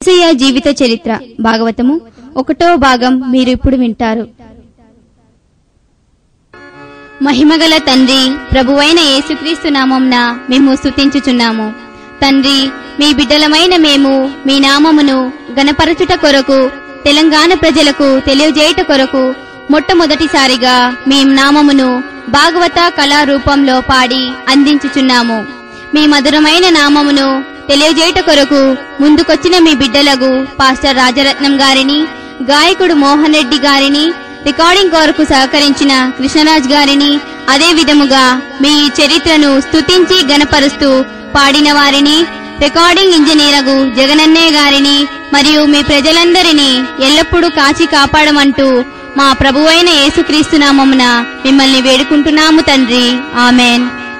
యేసయ్య జీవిత చరిత్ర భాగవతము ఒకటో భాగం మీరు ఇప్పుడు వింటారు మహిమగల తండ్రి ప్రభువైన యేసుక్రీస్తు నామంన మేము స్తుతించుచున్నాము తండ్రి మీ బిడ్డలమైన మేము మీ నామమును గణపరచుట కొరకు తెలంగాణ ప్రజలకు తెలియజేయుట కొరకు మొట్టమొదటిసారిగా మీ నామమును భాగవత కళా రూపంలో పాడి అందించుచున్నాము మీ మధురమైన నామమును తెలియజేయుట కొరకు ముందుకొచ్చిన మీ బిడ్డలకు పాస్టర్ రాజరత్నం గారిని గాయకుడు మోహన్ రెడ్డి గారిని రికార్డింగ్ కొరకు సహకరించిన కృష్ణరాజ్ గారిని అదే విధముగా మీ చరిత్రను స్తుతించి గనపరుస్తూ పాడిన వారిని రికార్డింగ్ ఇంజనీరగు జగనన్నయ్య గారిని మరియు మీ ప్రజలందరినీ ఎల్లప్పుడూ కాచి కాపాడమంటూ మా ప్రభువైన యేసుక్రీస్తు నామమున మిమ్మల్ని వేడుకుంటున్నాము తండ్రి ఆమెన్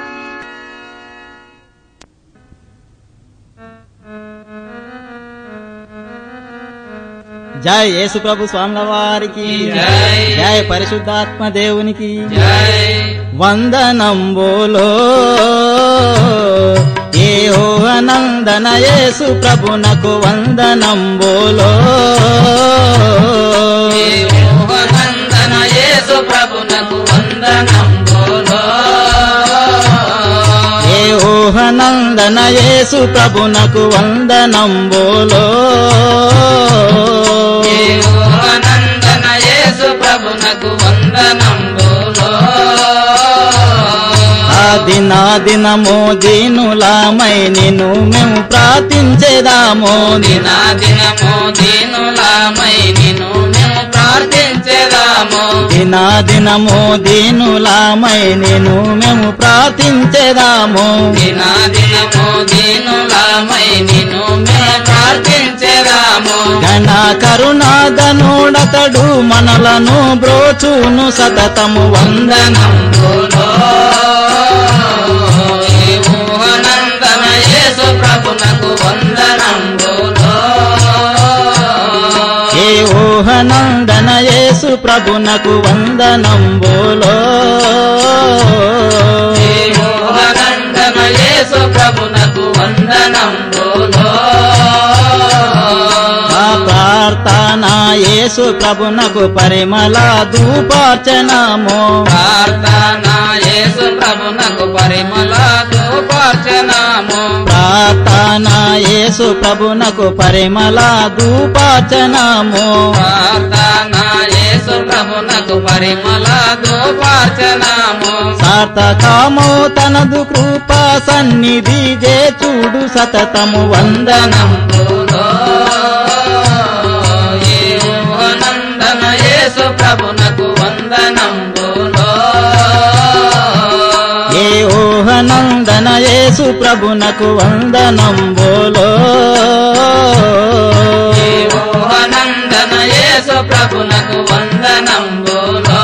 జై యేసు ప్రభు స్వాముల వారికి జై. జై పరిశుద్ధాత్మ దేవునికి జై వందనంబోలో ఏ నందన యేసు ప్రభునకు వందనంబోలో నందన యేసు ప్రభునకు వందనం బోలో ఏ నందన యేసు ప్రభునకు వందనంబోలో నందన యేసు ప్రభునకు వందనం బోలో ఆ దినా దినము దీనులామై నిన్ను మేము ప్రార్థించేదాము దినా దినము దీనులామై నిన్ను మేము ప్రార్థించేదాము దినా దినము దీనులామై నిన్ను మేము ప్రార్థించేదాము దినా దినము దీనులామై నిన్ను మేము ప్రార్థించేదాము గణ కరుణాదనుడతడు మనలను బ్రోచును సతతము వంద వందనం బోలో ఏ మోహనందన యేసు ప్రభునకు వందనం బోలో ఏ ఊహనందన యేసు ప్రభునకు వందనంబోలో ఏ మోహనందన యేసు ప్రభునకు వందనం బోలో ఆ ప్రార్థన యేసు ప్రభునకు పరిమళ ధూపార్చనము ప్రార్థన యేసు ప్రభునకు పరిమళ ధూపార్చనము ప్రార్థన యేసు ప్రభునకు పరిమళ ధూపార్చనము ప్రార్థన యేసు ప్రభునకు పరిమళ ధూపార్చనము సార్థకము తనదు కృపా సన్నిధి జే చూడు సతతము వందనం నందన యేసు ప్రభునకు వందనం బోలో ఏ ఊహనందన యేసు ప్రభునకు వందనం బోలో నందన యేసు ప్రభునకు వందనం బోలో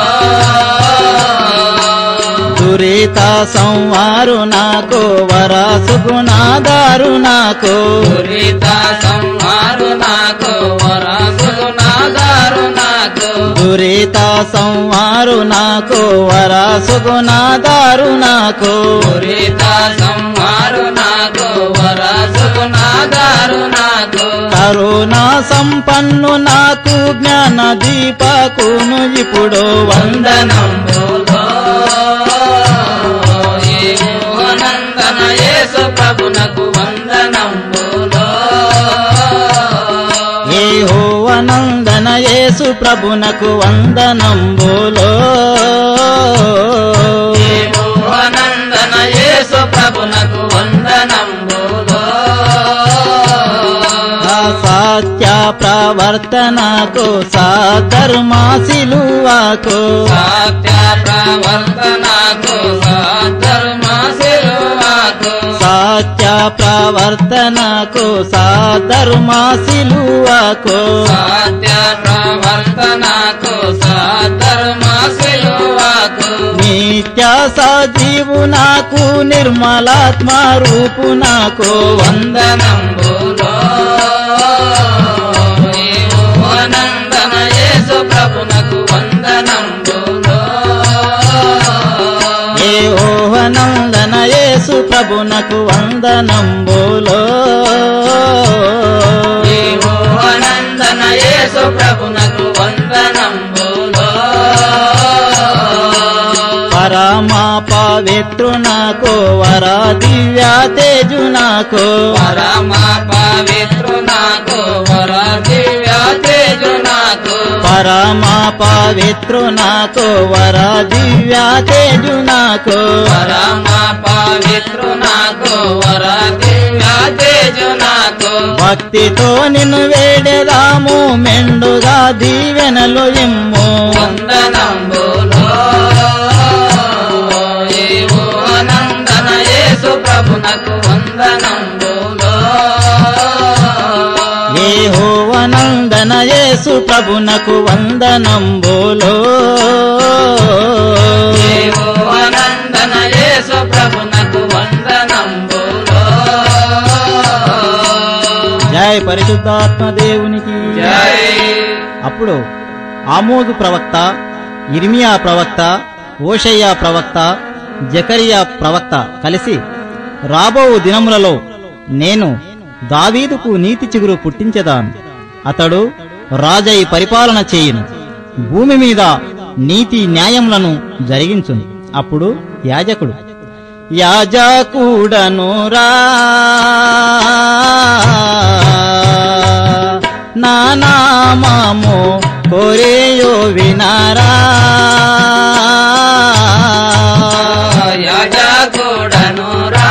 దురిత సంవారు నాకు వరాసు గుణాదారు నాకు దురిత సంహారు నాకు వరాసులు నాదారు నాకు దురిత సంవారు నాకు వరాసు గుణాదారు నాకు దురిత సంహారు నాకు వరాసులు నాదారు నాకు కరుణా సంపన్ను నాకు జ్ఞాన దీపకును ఇప్పుడు వందనం నందన యేసు ప్రభునకు వందనం బోలో ఏ హోవనందన యేసు ప్రభునకు వందనం బోలో నందన యేసు ప్రభునకు వందనం బోలో ఆ సత్య ప్రవర్తనకు సాధర్మాశిలువాకు సత్య ప్రవర్తనకు సాధర్మ శిలువాకు సత్య ప్రవర్తనకు సాధర్మాశిలువాకు సత్య ప్రవర్తనకు సాధర్మ శిలువాకు నిత్య సజీవు నాకు నిర్మలాత్మ రూపు నాకు వందనం బోలో నందన యేసు ప్రభునకు వందనం బోలో ఏ ఓహనందన యేసు ప్రభునకు వందనంబులో ఏవో యేసు ప్రభునకు వందనంబులో పరమా పవిత్రునకు వర దివ్య తేజునకు పరమ పవిత్రునకు వర దివ్య తేజునకు పరమా పవిత్రునకు వర దివ్య తేజునకు పరమ పవిత్రునకు వర దివ్య తేజునకు భక్తితో నిన్ను వేడెదాము మెండుగా దీవెనలు ఇమ్ము వందనంబులో ఏవో అనందన యేసు ప్రభునకు వందనంబులో ఏహోవనందన యేసు ప్రభునకు వందనంబులో ఏవో అనందన యేసు ప్రభునకు వందనంబులో జయ పరిశుద్ధాత్మ దేవునికి జై అప్పుడు ఆమోదు ప్రవక్త ఇర్మియా ప్రవక్త ఓషయ్య ప్రవక్త జకరియా ప్రవక్త కలిసి రాబో దినములలో నేను దావీదుకు నీతి చిగురు పుట్టించెదాను అతడు రాజై పరిపాలన చేయును భూమి మీద నీతి న్యాయములను జరిగించును అప్పుడు యాజకుడు యాజకుడను రా నా నామము కోరేయో వినారా యాజకుడను రా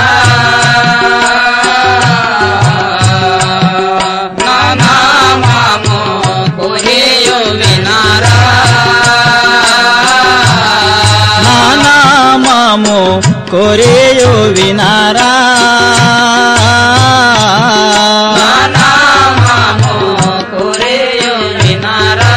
నా నామము కొనియు వినారా నా నామము కోరేయో వినారా నా నామము కొనియు వినారా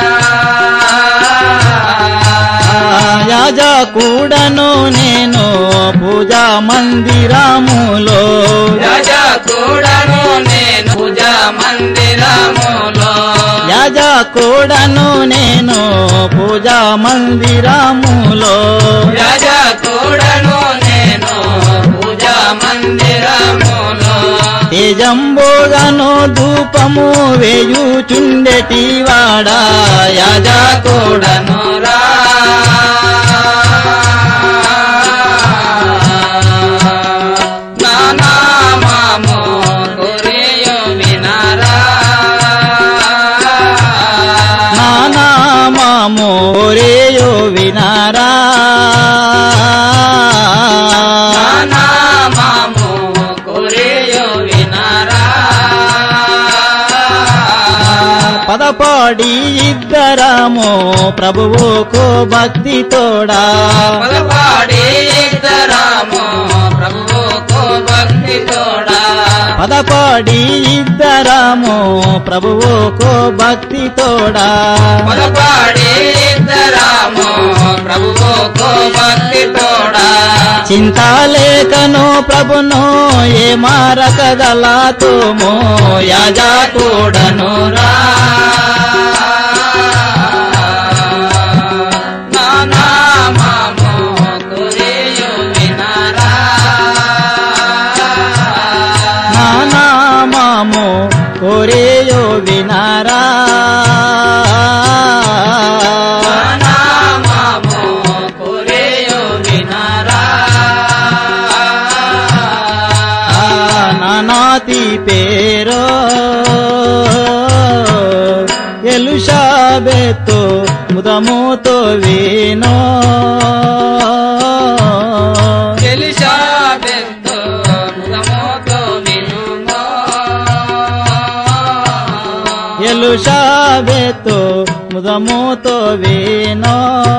యాజకుడను నేను పూజా మందిరములో యాజకుడను నేను పూజ మందిరములో యాజకుడను నేను పూజా మందిరములో యాజకుడను నేను పూజ మందిరములో తేజంబోగను ధూపము వేయుచుండెటి వాడా యాజకుడను యాజకుడను రా నా నామము కొరియు వినారా నా నామము రేయో వినారా నా నామము కొరియు వినారా పదపాడి ఇద్దరము ప్రభువుకు భక్తి తోడా పదపాడి ఇద్దరాము ప్రభువుకు భక్తి తోడా పదపాడి ఇద్దరము ప్రభువుకు భక్తి తోడా పదపాడి ఇద్దరాము ప్రభువుకు భక్తి తోడా చింతాలేకను ప్రభును ఏ మారకగలాతుము యాజకుడను రా నా నామము కొరియు వినారా నా నామము కోరేయో వినారా నా నామము కొరియు వినారా నానాతి పేరో ఎలుషాబెతో ముదముతో వేనో ఎలిషాబెత్తు ముఖముతో వినుమో. ఎలుషాబెతో ముదముతో వేనో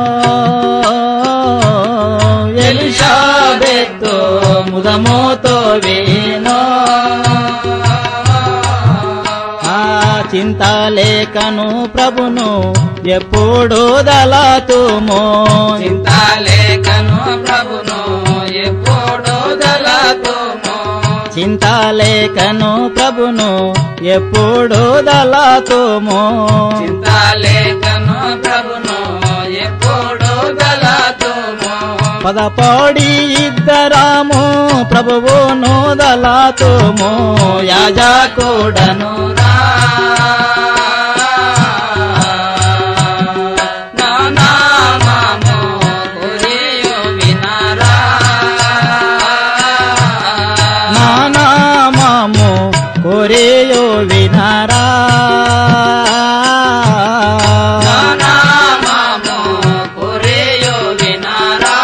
ఎలుషాబెతో ముదముతో వేనో ఆ చింతాలేకను ప్రభును ఎప్పుడు దళతుమో చింతాలేఖను ప్రభును ఎప్పుడు దళతుము చింతాలేకను ప్రభును ఎప్పుడు దళతుమో చింతాలేఖను ప్రభును ఎప్పుడు దళతుము పదపాడి ఇద్దరాము ప్రభువును దళతుమో యాజకుడను రా నానామము కోరేయో వినరా నానామము కొరేయో వినారా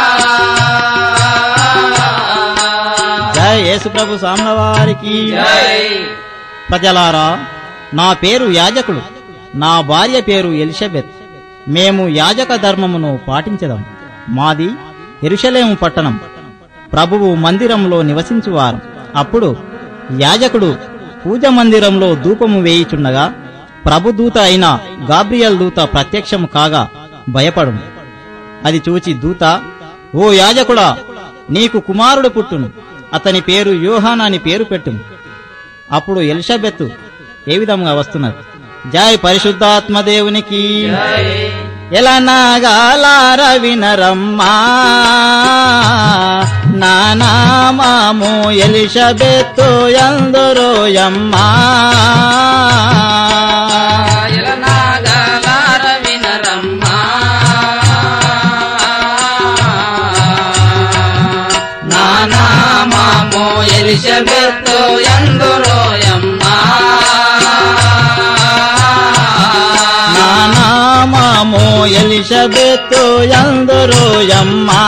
జయ యేసు ప్రభు సామ్ల వారికి జై ప్రజలారా నా పేరు యాజకుడు నా భార్య పేరు ఎలిజబెత్ మేము యాజక ధర్మమును పాటించదాం మాది ఎరుషలేము పట్టణం ప్రభువు మందిరంలో నివసించువారు అప్పుడు యాజకుడు పూజ మందిరంలో ధూపము వేయిచుండగా ప్రభుదూత అయిన గాబ్రియల్ దూత ప్రత్యక్షము కాగా భయపడును అది చూచి దూత ఓ యాజకుడా నీకు కుమారుడు పుట్టును అతని పేరు యోహాన్ అని పేరు పెట్టును అప్పుడు ఎలిజబెత్ ఏ విధంగా వస్తున్నది జై పరిశుద్ధాత్మ దేవునికి జై ఎలా నాగాలార వినరమ్మా నానామాము ఎలిజబెత్తు ఎందరోయమ్మా నాగలార వినరమ్మా నానామము ఎలిజబెత్తు ఎందురోయమ్మా నానామాము ఎలిజబెత్తు ఎందరోయమ్మా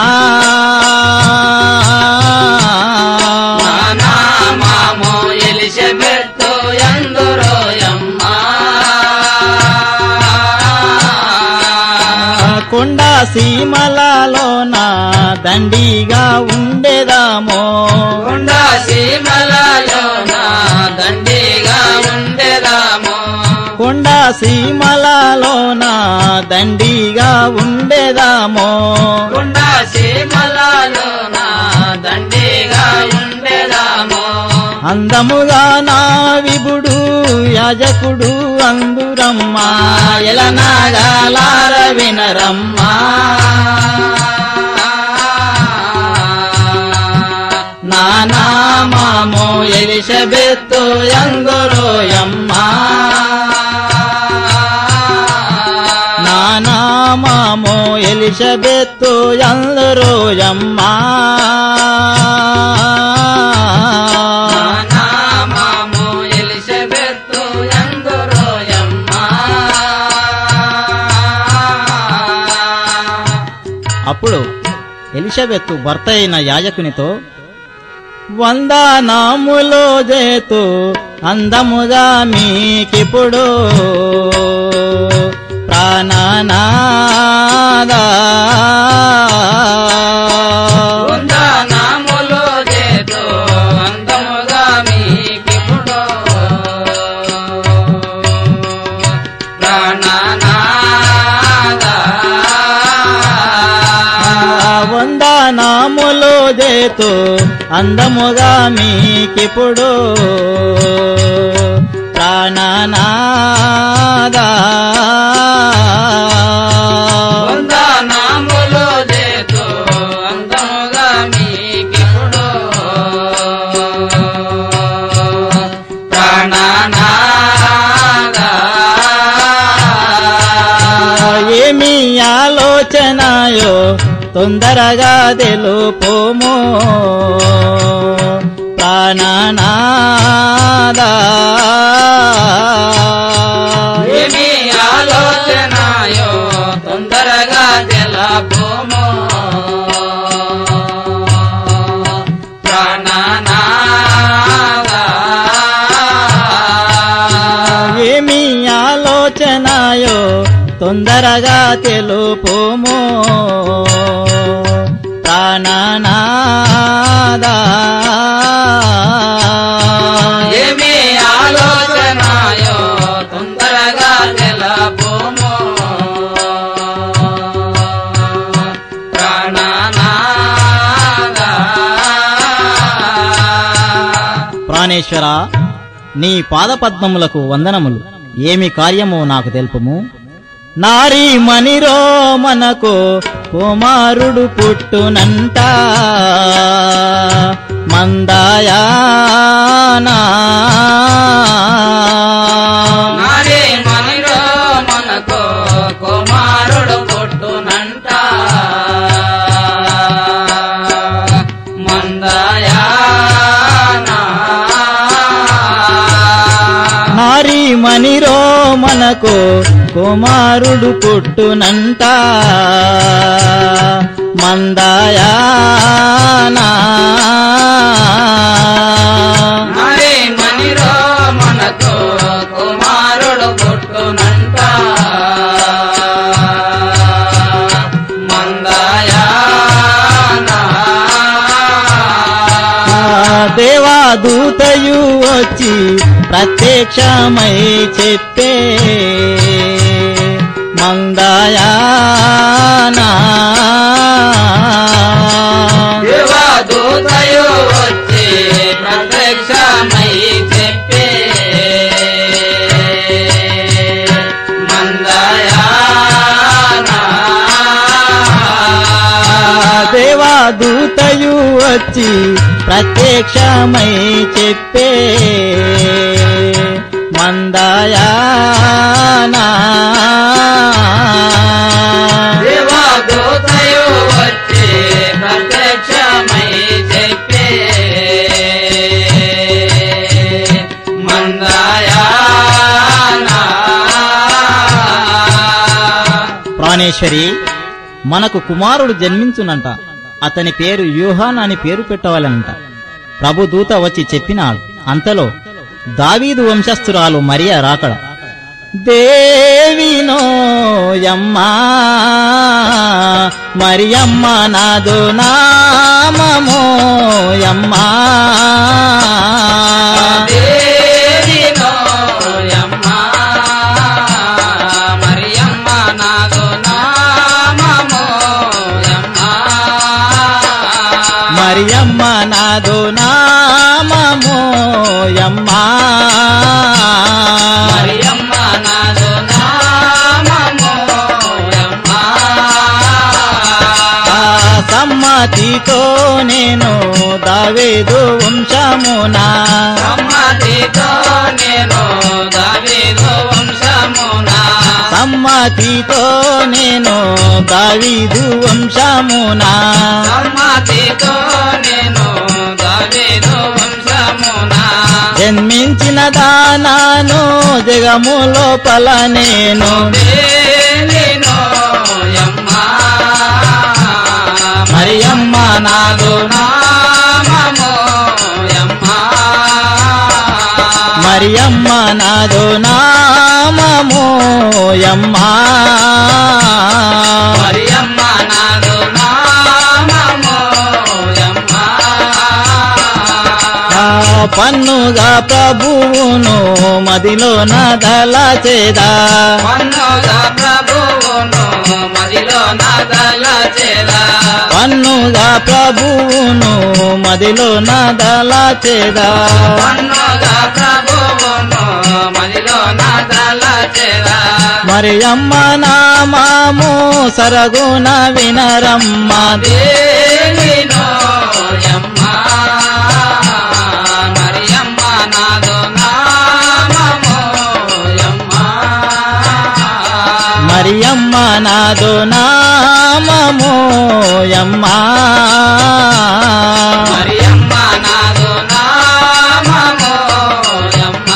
నానామము ఎలిజబెత్తు ఎందురోయమ్మా కొండ సీమలలోన దండిగా ఉండేదామో కొండ సీమలలోన దండిగా ఉండేదాము కొండ సీమలలోన దండిగా ఉండేదామో కొండ సీమలలోన దండిగా ఉండేదాము అందముగా నా విభుడు యాజకుడు అందురమ్మా ఎలనాగాలార వినరమ్మా నానామామో ఎలిజబెత్తు ఎందరోయమ్మా నానామామో ఎలిజబెత్తు ఎందరోయమ్మా నానామము ఎలిజబెత్తు ఎందురోయమ్మా అప్పుడు ఎలిషబెత్తు భర్త అయిన యాజకునితో వందనాములో చేతు అందముగా మీకిప్పుడు ప్రాణనాదా వందనములు చేతు అందముగా మీకిప్పుడు ప్రాణనాదా వందనాములో చేతు అందముగా మీకిప్పుడు ప్రాణనాదా వందనములు చేతు అందముగా మీకిప్పుడు ప్రాణనాదా ఏమి ఆలోచనయో తొందరగా తెలుపోము ప్రాణనాదా ఏమి ఆలోచనయో తొందరగా జలభూమో ప్రాణనాదా ఏమి ఆలోచనయో తొందరగా తెలుపోము ప్రాణనాదా ఏమి ఆలోచనయో తొందరగా జలభూమో ప్రాణనాదా ప్రాణేశ్వర నీ పాదపద్మములకు వందనములు ఏమి కార్యమో నాకు తెలుపుము నారీ మణిరో మనకు కుమారుడు పుట్టునంట మందాయానా నారే మనలో మనకు కుమారుడు పుట్టునంట మందయానా మనకు కుమారుడు పుట్టునంట మందాయానా మరే మనిరో మనకు కుమారుడు పుట్టునంట మందయానా దేవాదూతయు వచ్చి ప్రత్యక్షమై చెప్పే మందాయానా దేవదూతయు వచ్చి ప్రత్యక్షమై చెప్పే మందయానా దేవాదూతయు వచ్చి ప్రత్యక్షమై చెప్పే మందాయానా దేవదూతయు వచ్చి ప్రత్యక్షమై చెప్పే మందయానా ప్రాణేశ్వరి మనకు కుమారుడు జన్మించునంట అతని పేరు యూహాన్ అని పేరు పెట్టవాలంట ప్రభు దూత వచ్చి చెప్పినాడు అంతలో దావీదు వంశస్థురాలు మరియా రాకడ దేవినోయమ్మా మరియమ్మ నాదు నామమోయమ్మా దేవినో యమ్మ మరియమ్మ నాదు నామమో యమ్మ మరియమ్మ నాదు నామమోయమ్మా మరియమ్మ నాదు నామమో యమ్మ ఆ సమ్మతితో నేను దావేదు వంశమునా సమ్మతితో నేను దావీదు వంశమునా సమ్మతితో నేను దావీదు వంశమునా సమ్మతితో నేను దావీదు వంశమునా జన్మించిన దానాను జగము లోపల నేను దేవినో యమ్మ మరియమ్మ నాదు నామమో యమ్మ మరియమ్మ నాదు నామమోయమ్మా మరియమ్మ నాదు నామమో యమ్మ ఆ పన్నుగా ప్రభువును మదిలో నదల చేదా పన్నుగా ప్రభువును మదిలో నదల చేదా పన్నుగా ప్రభువును మదిలో నదల చేదా పన్నుగా ప్రభువును మదిలో నదల చేదా మరి అమ్మ నామాము సరగున వినరమ్మ దేవినో యమ్మ మరియమ్మ నాదు నామమో యమ్మ మరియమ్మ నాదు నామమోయమ్మా మరియమ్మ నాదు నామమో యమ్మ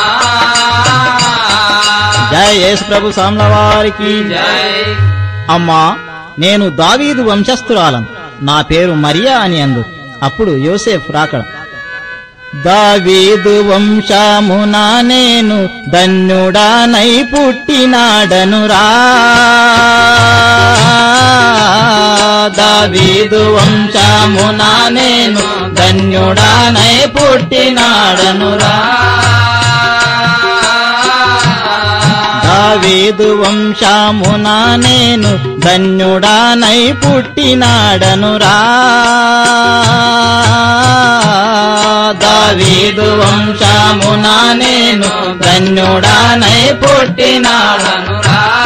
జయ యేసు ప్రభు సామ్ల వారికి జై అమ్మా నేను దావీదు వంశస్థురాలను నా పేరు మరియా అని అందు అప్పుడు యోసేఫ్ రాకడ దావీదు వంశమున నేను ధన్యుడానై పుట్టినాడను రా దావీదు వంశమున నేను ధన్యుడానై పుట్టినాడను రా దావీదు వంశమున నేను ధన్యుడానై పుట్టినాడను రా దావీదు వంశమున నేను ధన్యుడానై పుట్టినాడను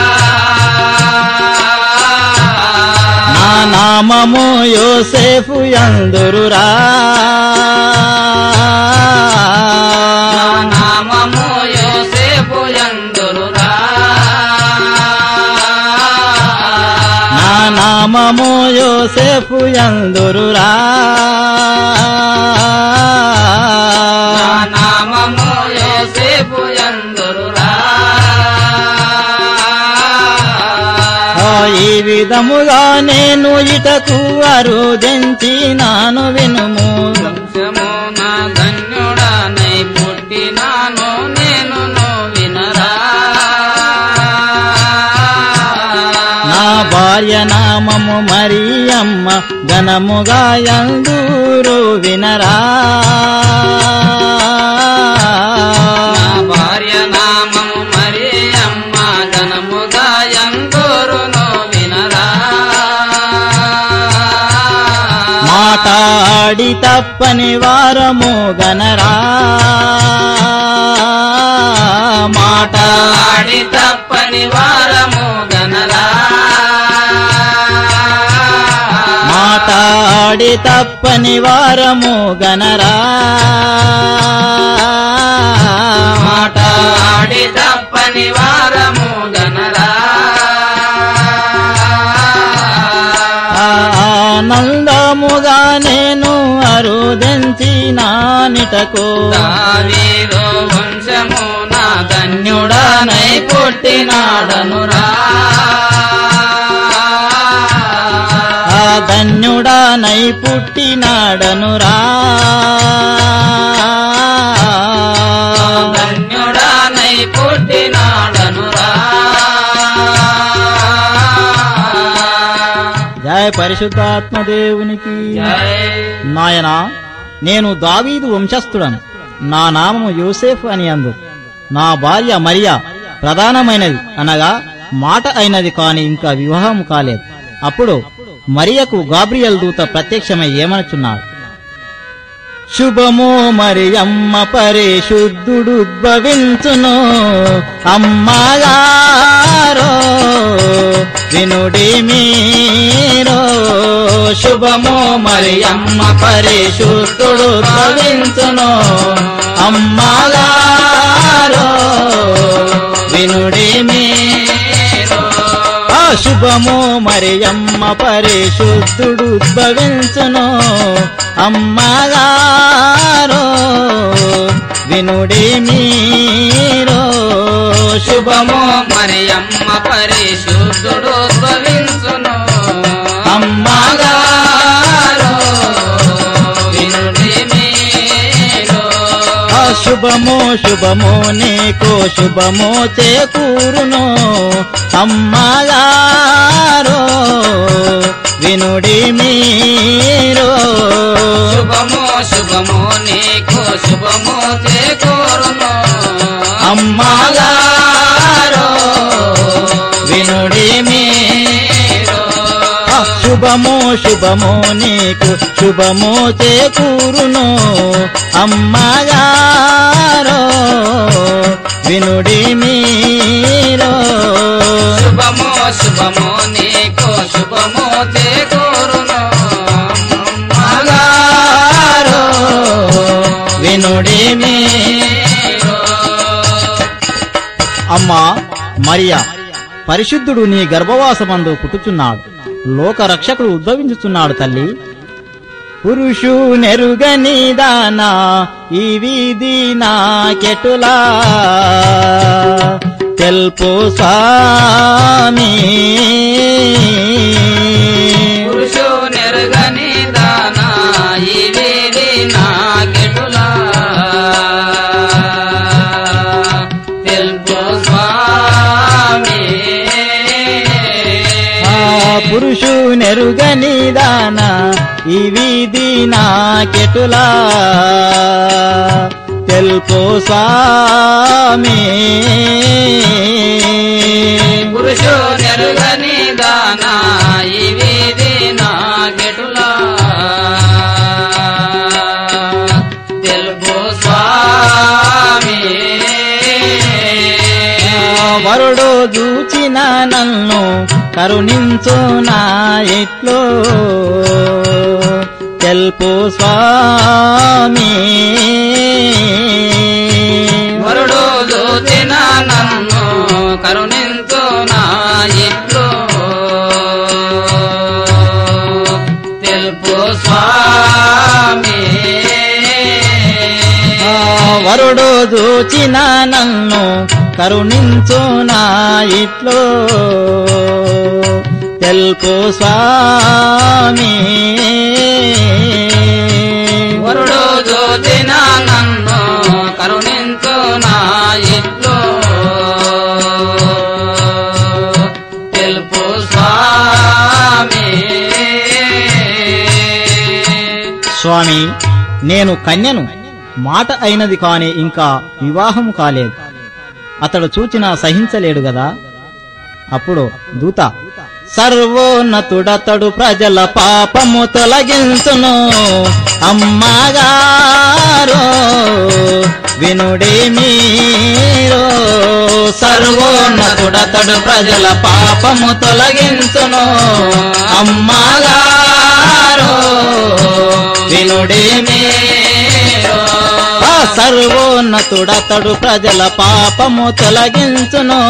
నా నామము యోసేఫు యందురురా నామము యోసేపు యందురురా నా నామము యోసేఫు యందురురా నామము యోసేపు యందురురా విధముగా నేను ఇటకు అరుదెంచినాను వినుము వంశమున ధన్యుడనై పుట్టినాను నేను వినరా నా భార్య నామము మరియమ్మ ఘనముగా యందూరు వినరా నా భార్య నామము మరి అమ్మ ఘనముగా ఎందరును వినరా మాటాడి తప్పని వారము గనరా మాట ఆడి తప్పని వారము గనరా మాటాడి తప్పని వారము గనరా మాట ఆడి తప్పని వారము గనరా ఆనందముగా నేను అరుదెంచినానిటకు దావీదు వంశము నా ధన్యుడనై పుట్టినాడనురా ఆ ధన్యుడానై పుట్టినాడనురా ధన్యుడనై పుట్టినాడనురా జయ పరిశుద్ధాత్మదేవునికి జై నాయనా నేను దావీదు వంశస్థుడను నా నామము యోసేఫ్ అని అందు నా భార్య మరియా ప్రధానమైనది అనగా మాట అయినది కాని ఇంకా వివాహం కాలేదు అప్పుడు మరియకు గాబ్రియల్ దూత ప్రత్యక్షమై ఏమనుచున్నాడు శుభము మరియమ్మ పరిశుద్ధుడుద్భవించును అమ్మగారో వినుడి మీరో శుభము మరియమ్మ పరిశుద్ధుడుద్భవించును అమ్మగారో వినుడి మీరో ఆ శుభము మరియమ్మ పరిశుద్ధుడు ఉద్భవించును అమ్మగారో వినుడి మీరో శుభము శుభము మరియమ్మ పరిశుద్ధుడు ఉద్భవించును అమ్మగారో వినుడి మీరు ఆ శుభము శుభము నీకు శుభము చేకూరును అమ్మగారో వినుడి మీరో శుభము శుభము నీకు శుభము చేకూరును అమ్మగారో వినుడి మీరో ఆ శుభము శుభము నీకు శుభము చేకూరును అమ్మగారో వినుడి మీరో శుభము శుభము నీకు శుభము చేకూరును అమ్మగారో వినుడి మీరో అమ్మా మరియా పరిశుద్ధుడు నీ గర్భవాసమందు పుట్టుచున్నాడు లోక రక్షకుడు ఉద్భవించుచున్నాడు తల్లి పురుషు నెరుగని దానా ఈ వీధి నాకెటులా తెల్పు స్వామి పురుషు నెరగని దానా ఈ వీధి నాకెటులా తెలుపు స్వామి ఆ పురుషు నెరుగని దానా ఈ వీధి నాకెటులా తెల్పు స్వామి పురుషు నెరుగని దానా ఈ వీధి నాకెటులా తెలుపు స్వామి వరుడు చూచిన నన్ను కరుణించు నా ఇట్లో తెల్పు స్వామి వరుడు దూచిన నన్ను కరుణించు నా ఇట్లు తెలుపు స్వామి ఆ వరుడు చూచిన నన్ను కరుణించు నా ఇట్లో తెల్పు స్వామి వరుడు చూచిన నన్ను కరుణించు నా ఇట్లు తెలుపు స్వామి స్వామి నేను కన్యను మాట అయినది కాని ఇంకా వివాహం కాలేదు అతడు చూచినా సహించలేడు గదా అప్పుడు దూత సర్వోన్నతుడతడు ప్రజల పాపము తొలగించును అమ్మగారో వినుడే మీరు సర్వోన్నతుడతడు ప్రజల పాపము తొలగించును అమ్మగారో వినుడే మీరు ఆ సర్వోన్నతుడతడు ప్రజల పాపము తొలగించును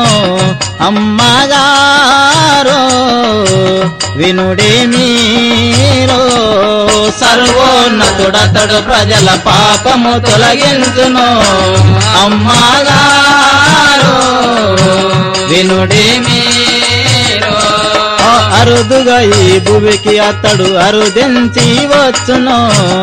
అమ్మగారో వినుడే మీరు సర్వోన్నతుడతడు ప్రజల పాపము తొలగించును అమ్మగారో వినుడే మీరు ఆ అరుదుగా ఈ భూమికి అతడు అరుదించి వచ్చును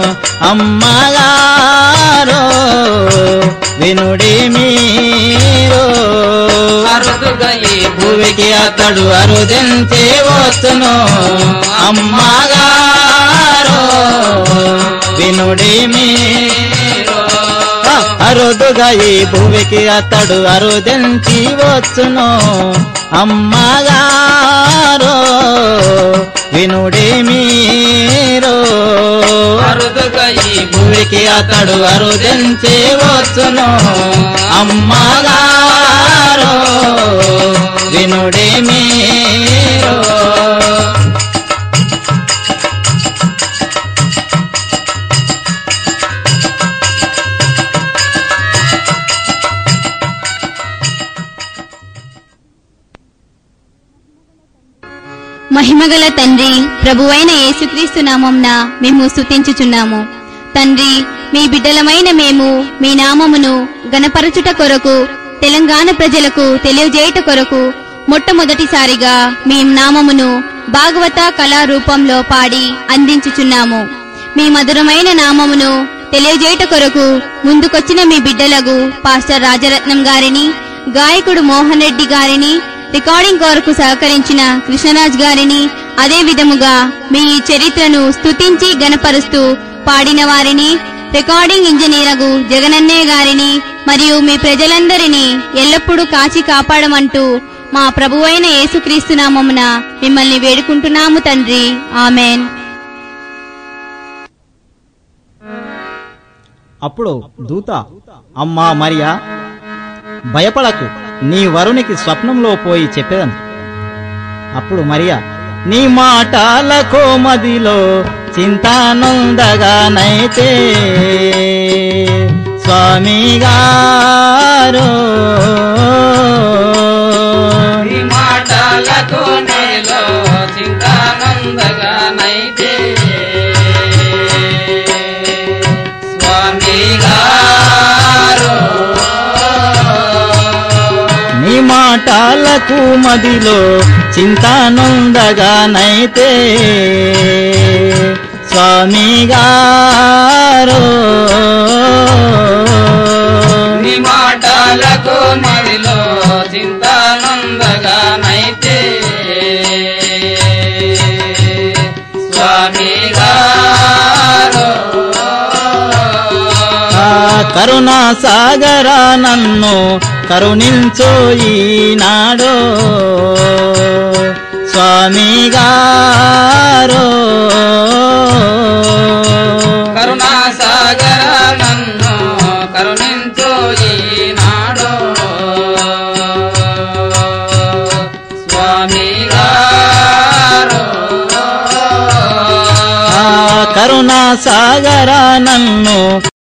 అమ్మగారో వినుడి మీరు అరుదుగా ఈ భూమికి అతడు అరుదించి వచ్చును అమ్మగారో వినుడి మీరు ఆ అరుదుగా ఈ భూమికి అతడు అరుదించి వచ్చును అమ్మగారో వినుడి మీరు అరుదుగా ఈ భూమికి అతడు అరుదించి వచ్చును అమ్మగారో వినుడి మీరు మహిమగల తండ్రి ప్రభువైన యేసుక్రీస్తు నామంన మేము స్తుతించుచున్నాము తండ్రి మీ బిడ్డలమైన మేము మీ నామమును గణపరచుట కొరకు తెలంగాణ ప్రజలకు తెలియజేయుట కొరకు మొట్టమొదటిసారిగా మీ నామమును భాగవత కళా రూపంలో పాడి అందించుచున్నాము మీ మధురమైన నామమును తెలియజేయుట కొరకు ముందుకొచ్చిన మీ బిడ్డలకు పాస్టర్ రాజరత్నం గారిని గాయకుడు మోహన్ రెడ్డి గారిని రికార్డింగ్ కొరకు సహకరించిన కృష్ణరాజ్ గారిని అదే విధముగా మీ చరిత్రను స్తుతించి గనపరుస్తూ పాడిన వారిని రికార్డింగ్ ఇంజనీరగు జగనన్నయ్య గారిని మరియు మీ ప్రజలందరినీ ఎల్లప్పుడూ కాచి కాపాడమంటూ మా ప్రభువైన యేసుక్రీస్తు నామమున మిమ్మల్ని వేడుకుంటున్నాము తండ్రి ఆమెన్ అప్పుడు దూత అమ్మా మరియా భయపడకు నీ వరునికి స్వప్నంలో పోయి చెప్పేదను అప్పుడు మరియా నీ మాటల కోమదిలో చింతానందగానైతే స్వామి గారు ఈ మాటలకు నీలో చింతానందగా నైతే స్వామి గారు నీ మాటలకు మదిలో చింతానందగానైతే స్వామి గారు నీ మాటలకు మదిలో చింతానందగా నైతే స్వామి గారు ఆ కరుణా సాగర నన్ను కరుణించు ఈనాడు స్వామి గారు కరుణా సాగర నన్ను కరుణించు ఈనాడు స్వామి గారు ఆ కరుణా సాగర నన్ను